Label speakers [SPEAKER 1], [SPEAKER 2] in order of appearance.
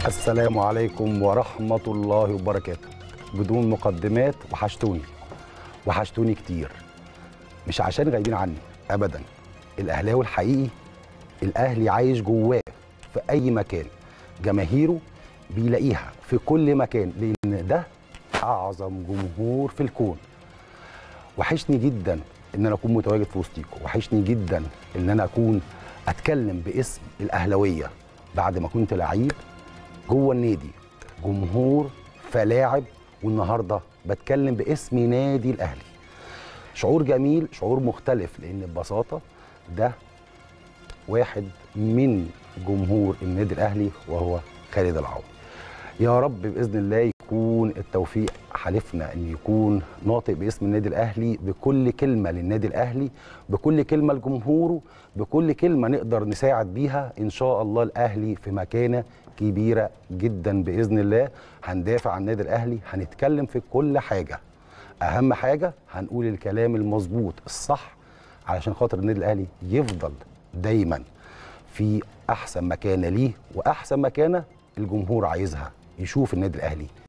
[SPEAKER 1] السلام عليكم ورحمة الله وبركاته بدون مقدمات وحشتوني وحشتوني كتير مش عشان غايبين عني أبدا الأهلاوي الحقيقي الأهلي عايش جواه في أي مكان جماهيره بيلاقيها في كل مكان لأن ده أعظم جمهور في الكون وحشني جدا ان انا اكون متواجد في وسطيكم وحشني جدا ان انا اكون اتكلم باسم الاهلاويه بعد ما كنت لعيب جوه النادي جمهور فلاعب والنهارده بتكلم باسم نادي الاهلي شعور جميل شعور مختلف لان ببساطه ده واحد من جمهور النادي الاهلي وهو خالد العوض يا رب باذن الله يكون التوفيق حالفنا ان يكون ناطق باسم النادي الاهلي بكل كلمه للنادي الاهلي بكل كلمه لجمهوره بكل كلمه نقدر نساعد بيها ان شاء الله الاهلي في مكانه كبيره جدا باذن الله هندافع عن النادي الاهلي هنتكلم في كل حاجه اهم حاجه هنقول الكلام المظبوط الصح علشان خاطر النادي الاهلي يفضل دايما في احسن مكانه ليه واحسن مكانه الجمهور عايزها يشوف النادي الاهلي